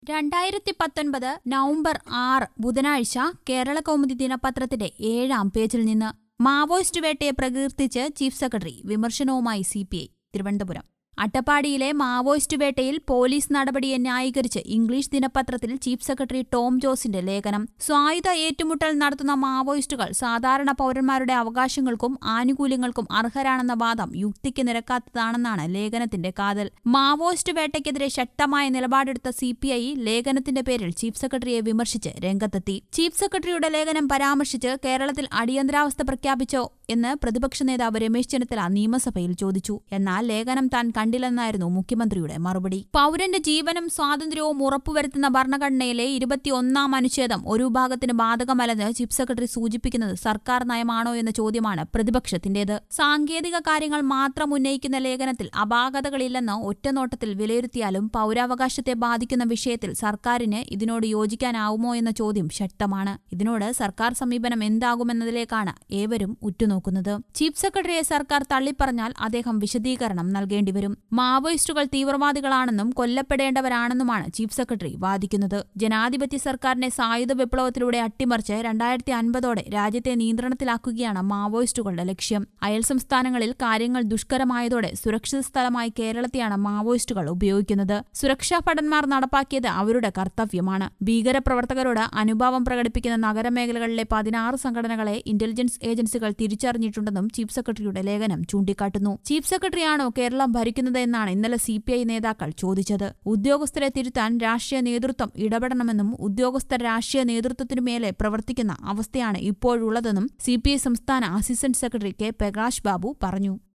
രണ്ടായിരത്തി പത്തൊൻപത് നവംബർ ആറ് ബുധനാഴ്ച കേരള കൗമുദി ദിനപത്രത്തിന്റെ ഏഴാം പേജിൽ നിന്ന് മാവോയിസ്റ്റ് വേട്ടയെ പ്രകീർത്തിച്ച് ചീഫ് സെക്രട്ടറി വിമർശനവുമായി സി തിരുവനന്തപുരം അട്ടപ്പാടിയിലെ മാവോയിസ്റ്റ് വേട്ടയിൽ പോലീസ് നടപടിയെ ന്യായീകരിച്ച് ഇംഗ്ലീഷ് ദിനപത്രത്തിൽ ചീഫ് സെക്രട്ടറി ടോം ജോസിന്റെ ലേഖനം സ്വായുധ ഏറ്റുമുട്ടൽ നടത്തുന്ന മാവോയിസ്റ്റുകൾ സാധാരണ പൌരന്മാരുടെ അവകാശങ്ങൾക്കും ആനുകൂല്യങ്ങൾക്കും അർഹരാണെന്ന വാദം യുക്തിക്ക് നിരക്കാത്തതാണെന്നാണ് ലേഖനത്തിന്റെ കാതൽ മാവോയിസ്റ്റ് വേട്ടയ്ക്കെതിരെ ശക്തമായ നിലപാടെടുത്ത സി പി ഐ ലേഖനത്തിന്റെ പേരിൽ ചീഫ് സെക്രട്ടറിയെ വിമർശിച്ച് രംഗത്തെത്തി ചീഫ് സെക്രട്ടറിയുടെ ലേഖനം പരാമർശിച്ച് കേരളത്തിൽ അടിയന്തരാവസ്ഥ പ്രഖ്യാപിച്ചോ എന്ന് പ്രതിപക്ഷ നേതാവ് രമേശ് ചെന്നിത്തല നിയമസഭയിൽ ചോദിച്ചു എന്നാൽ ലേഖനം താൻ കണ്ടില്ലെന്നായിരുന്നു മുഖ്യമന്ത്രിയുടെ മറുപടി പൌരന്റെ ജീവനും സ്വാതന്ത്ര്യവും ഉറപ്പുവരുത്തുന്ന ഭരണഘടനയിലെ ഇരുപത്തിയൊന്നാം അനുച്ഛേദം ഒരു വിഭാഗത്തിന് ബാധകമല്ലെന്ന് ചീഫ് സെക്രട്ടറി സൂചിപ്പിക്കുന്നത് സർക്കാർ നയമാണോ എന്ന ചോദ്യമാണ് പ്രതിപക്ഷത്തിന്റേത് സാങ്കേതിക കാര്യങ്ങൾ മാത്രം ഉന്നയിക്കുന്ന ലേഖനത്തിൽ അപാകതകളില്ലെന്ന് ഒറ്റനോട്ടത്തിൽ വിലയിരുത്തിയാലും പൌരാവകാശത്തെ ബാധിക്കുന്ന വിഷയത്തിൽ സർക്കാരിന് ഇതിനോട് യോജിക്കാനാവുമോ എന്ന ചോദ്യം ശക്തമാണ് ഇതിനോട് സർക്കാർ സമീപനം എന്താകുമെന്നതിലേക്കാണ് ഏവരും ഉറ്റുനോക്കുന്നത് ചീഫ് സെക്രട്ടറിയെ സർക്കാർ തള്ളിപ്പറഞ്ഞാൽ അദ്ദേഹം വിശദീകരണം നൽകേണ്ടിവരും മാവോയിസ്റ്റുകൾ തീവ്രവാദികളാണെന്നും കൊല്ലപ്പെടേണ്ടവരാണെന്നുമാണ് ചീഫ് സെക്രട്ടറി വാദിക്കുന്നത് ജനാധിപത്യ സർക്കാരിനെ സായുധ വിപ്ലവത്തിലൂടെ അട്ടിമറിച്ച് രണ്ടായിരത്തി അൻപതോടെ രാജ്യത്തെ നിയന്ത്രണത്തിലാക്കുകയാണ് മാവോയിസ്റ്റുകളുടെ ലക്ഷ്യം അയൽ സംസ്ഥാനങ്ങളിൽ കാര്യങ്ങൾ ദുഷ്കരമായതോടെ സുരക്ഷിത സ്ഥലമായി കേരളത്തെയാണ് മാവോയിസ്റ്റുകൾ ഉപയോഗിക്കുന്നത് സുരക്ഷാ ഭടന്മാർ നടപ്പാക്കിയത് അവരുടെ കർത്തവ്യമാണ് ഭീകരപ്രവർത്തകരോട് അനുഭാവം പ്രകടിപ്പിക്കുന്ന നഗരമേഖലകളിലെ പതിനാറ് സംഘടനകളെ ഇന്റലിജൻസ് ഏജൻസികൾ തിരിച്ചറിഞ്ഞിട്ടുണ്ടെന്നും ചീഫ് സെക്രട്ടറിയുടെ ലേഖനം ചൂണ്ടിക്കാട്ടുന്നു ചീഫ് സെക്രട്ടറിയാണോ കേരളം ഭരിക്കുന്നത് എന്നാണ് ഇന്നലെ സി പി ഐ നേതാക്കൾ ചോദിച്ചത് ഉദ്യോഗസ്ഥരെ തിരുത്താൻ രാഷ്ട്രീയ നേതൃത്വം ഇടപെടണമെന്നും ഉദ്യോഗസ്ഥർ രാഷ്ട്രീയ നേതൃത്വത്തിനു മേലെ പ്രവർത്തിക്കുന്ന അവസ്ഥയാണ് ഇപ്പോഴുള്ളതെന്നും സി സംസ്ഥാന assistant secretary K Prakash Babu പറഞ്ഞു